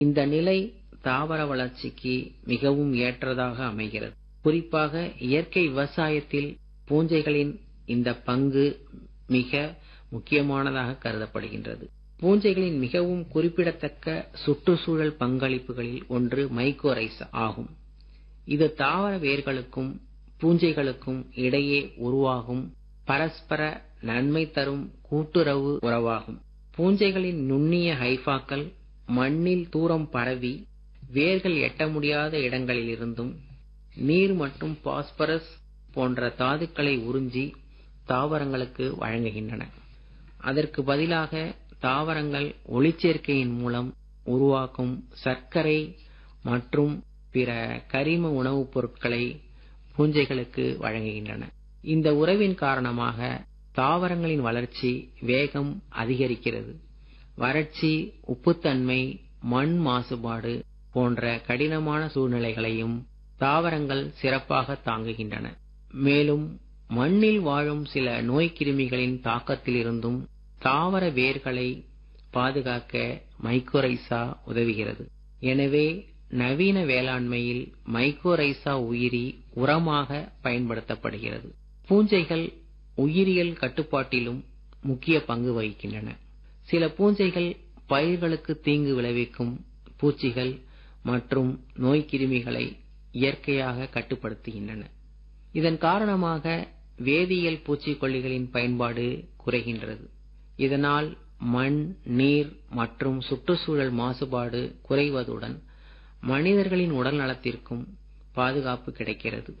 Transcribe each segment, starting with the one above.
இந்த நிலை தாவர வளர்ச்சிக்கு மிகவும் ஏற்றதாக அமைகிறது குறிப்பாக இயற்கை விவசாயத்தில் பூஞ்சைகளின் இந்த பங்கு மிக முக்கியமானதாக கருதப்படுகின்றது பூஞ்சைகளின் மிகவும் குறிப்பிடத்தக்க சுற்றுச்சூழல் பங்களிப்புகளில் ஒன்று மைக்கோரைசா ஆகும் இது தாவர வேர்களுக்கும் பூஞ்சைகளுக்கும் இடையே உருவாகும் பரஸ்பர நன்மை தரும் கூட்டுறவு உறவாகும் பூஞ்சைகளின் நுண்ணிய ஹைஃபாக்கள் மண்ணில் தூரம் பரவி வேர்கள் எட்ட முடியாத இடங்களிலிருந்தும் நீர் மற்றும் பாஸ்பரஸ் போன்ற தாதுக்களை உறிஞ்சி தாவரங்களுக்கு வழங்குகின்றன அதற்கு பதிலாக தாவரங்கள் ஒளிச்சேர்க்கையின் மூலம் உருவாக்கும் சர்க்கரை மற்றும் பிற கரிம உணவுப் பொருட்களை பூஞ்சைகளுக்கு வழங்குகின்றன இந்த உறவின் காரணமாக தாவரங்களின் வளர்ச்சி வேகம் அதிகரிக்கிறது வறட்சி உப்புத்தன்மை மண் மாசுபாடு போன்ற கடினமான சூழ்நிலைகளையும் தாவரங்கள் சிறப்பாக தாங்குகின்றன மேலும் மண்ணில் வாழும் சில நோய்க்கிருமிகளின் தாக்கத்திலிருந்தும் தாவர வேர்களை பாதுகாக்க மைக்கோரைசா உதவுகிறது எனவே நவீன வேளாண்மையில் மைக்கோரைசா உயிரி உரமாக பயன்படுத்தப்படுகிறது பூஞ்சைகள் உயிரியல் கட்டுப்பாட்டிலும் முக்கிய பங்கு வகிக்கின்றன சில பூஞ்சைகள் பயிர்களுக்கு தீங்கு விளைவிக்கும் பூச்சிகள் மற்றும் நோய்க்கிருமிகளை இயற்கையாக கட்டுப்படுத்துகின்றன இதன் காரணமாக வேதியியல் பூச்சிக்கொல்லிகளின் பயன்பாடு குறைகின்றது இதனால் மண் நீர் மற்றும் சுற்றுச்சூழல் மாசுபாடு குறைவதுடன் மனிதர்களின் உடல் நலத்திற்கும் பாதுகாப்பு கிடைக்கிறது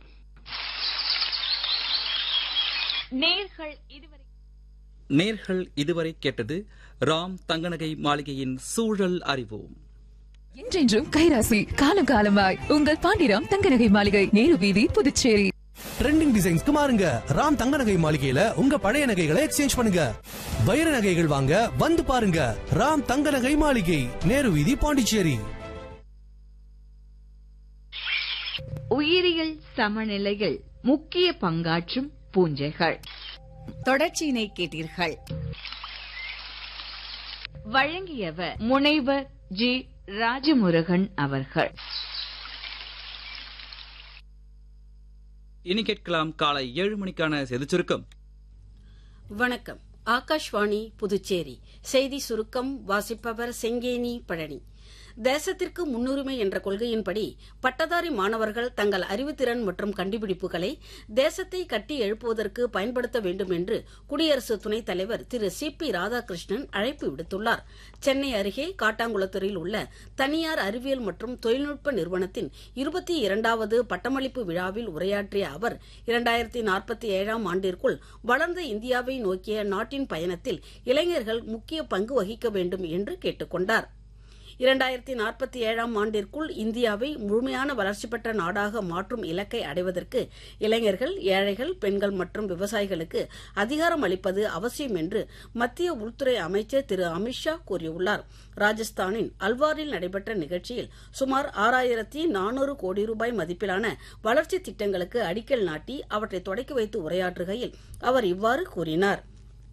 நேர்கள் இதுவரை நேர்கள் இதுவரை கேட்டது ராம் தங்கநகை மாளிகையின் சூழல் அறிவோம் என்றென்றும் கைராசி காலம் காலமாய் உங்கள் பாண்டிராம் தங்கநகை மாளிகை நேரு வீதி புதுச்சேரி ட்ரெண்டிங் டிசைன்ஸ்க்கு மாறுங்க ராம் தங்க நகை மாளிகையில உங்க பழைய நகைகளை எக்ஸ்சேஞ்ச் பண்ணுங்க வைர நகைகள் வாங்க வந்து பாருங்க ராம் தங்க நகை மாளிகை நேரு வீதி பாண்டிச்சேரி உயிரியல் சமநிலையில் முக்கிய பங்காற்றும் பூஞ்சைகள் தொடர்ச்சியினை கேட்டீர்கள் வழங்கியவர் முனைவர் ஜி ராஜமுருகன் அவர்கள் இனி கேட்கலாம் காலை ஏழு மணிக்கான செய்திச் சுருக்கம் வணக்கம் ஆகாஷ்வாணி புதுச்சேரி செய்தி சுருக்கம் வாசிப்பவர் செங்கேனி பழனி தேசத்திற்கு முன்னுரிமை என்ற கொள்கையின்படி பட்டதாரி மாணவர்கள் தங்கள் அறிவுத்திறன் மற்றும் கண்டுபிடிப்புகளை தேசத்தை கட்டி எழுப்புவதற்கு பயன்படுத்த வேண்டும் என்று குடியரசு துணைத் தலைவர் திரு சி பி ராதாகிருஷ்ணன் அழைப்பு விடுத்துள்ளார் சென்னை அருகே காட்டாங்குளத்தூரில் உள்ள தனியார் அறிவியல் மற்றும் தொழில்நுட்ப நிறுவனத்தின் இருபத்தி இரண்டாவது பட்டமளிப்பு விழாவில் உரையாற்றிய அவர் இரண்டாயிரத்தி நாற்பத்தி ஏழாம் ஆண்டிற்குள் வளர்ந்த இந்தியாவை நோக்கிய நாட்டின் பயணத்தில் இளைஞர்கள் முக்கிய பங்கு வகிக்க வேண்டும் என்று கேட்டுக் கொண்டார் இரண்டாயிரத்தி நாற்பத்தி ஏழாம் ஆண்டிற்குள் இந்தியாவை முழுமையான வளர்ச்சி பெற்ற நாடாக மாற்றும் இலக்கை அடைவதற்கு இளைஞர்கள் ஏழைகள் பெண்கள் மற்றும் விவசாயிகளுக்கு அதிகாரம் அளிப்பது அவசியம் என்று மத்திய உள்துறை அமைச்சர் திரு அமித்ஷா கூறியுள்ளார் ராஜஸ்தானின் அல்வாரில் நடைபெற்ற நிகழ்ச்சியில் சுமார் ஆறாயிரத்தி நானூறு கோடி ரூபாய் மதிப்பிலான வளர்ச்சி திட்டங்களுக்கு அடிக்கல் நாட்டி அவற்றை தொடக்கி வைத்து உரையாற்றுகையில் அவர் இவ்வாறு கூறினார்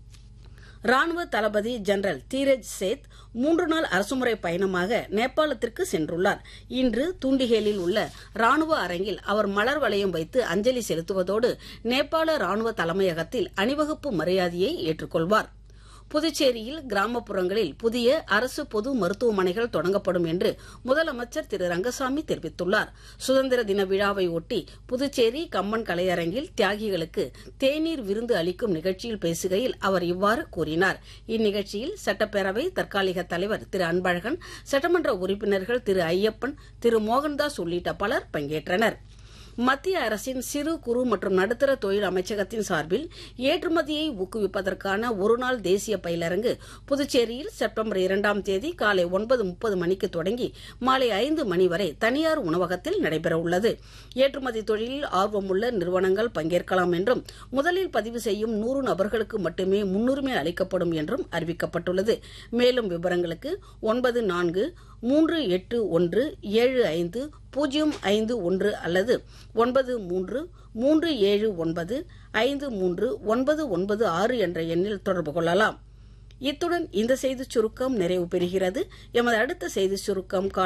ராணுவ தளபதி ஜெனரல் தீரஜ் சேத் மூன்று நாள் அரசுமுறை பயணமாக நேபாளத்திற்கு சென்றுள்ளார் இன்று துண்டிகேலில் உள்ள ராணுவ அரங்கில் அவர் மலர் வளையம் வைத்து அஞ்சலி செலுத்துவதோடு நேபாள ராணுவ தலைமையகத்தில் அணிவகுப்பு மரியாதையை ஏற்றுக்கொள்வார் புதுச்சேரியில் கிராமப்புறங்களில் புதிய அரசு பொது மருத்துவமனைகள் தொடங்கப்படும் என்று முதலமைச்சர் திரு ரங்கசாமி தெரிவித்துள்ளார் சுதந்திர தின விழாவை ஒட்டி புதுச்சேரி கம்மன் கலையரங்கில் தியாகிகளுக்கு தேநீர் விருந்து அளிக்கும் நிகழ்ச்சியில் பேசுகையில் அவர் இவ்வாறு கூறினார் இந்நிகழ்ச்சியில் சட்டப்பேரவை தற்காலிக தலைவர் திரு அன்பழகன் சட்டமன்ற உறுப்பினர்கள் திரு ஐயப்பன் திரு மோகன்தாஸ் உள்ளிட்ட பலர் பங்கேற்றனர் மத்திய அரசின் சிறு குறு மற்றும் நடுத்தர தொழில் அமைச்சகத்தின் சார்பில் ஏற்றுமதியை ஊக்குவிப்பதற்கான ஒருநாள் தேசிய பயிலரங்கு புதுச்சேரியில் செப்டம்பர் இரண்டாம் தேதி காலை ஒன்பது முப்பது மணிக்கு தொடங்கி மாலை ஐந்து மணி வரை தனியார் உணவகத்தில் நடைபெறவுள்ளது ஏற்றுமதி தொழிலில் ஆர்வமுள்ள நிறுவனங்கள் பங்கேற்கலாம் என்றும் முதலில் பதிவு செய்யும் நூறு நபர்களுக்கு மட்டுமே முன்னுரிமை அளிக்கப்படும் என்றும் அறிவிக்கப்பட்டுள்ளது மேலும் விவரங்களுக்கு ஒன்பது நான்கு மூன்று எட்டு ஒன்று ஏழு ஐந்து பூஜ்ஜியம் ஐந்து ஒன்று அல்லது ஒன்பது மூன்று மூன்று ஏழு ஒன்பது ஐந்து மூன்று ஒன்பது ஒன்பது ஆறு என்ற எண்ணில் தொடர்பு கொள்ளலாம் இத்துடன் இந்த செய்திச் சுருக்கம் நிறைவு பெறுகிறது எமது அடுத்த செய்திச் சுருக்கம்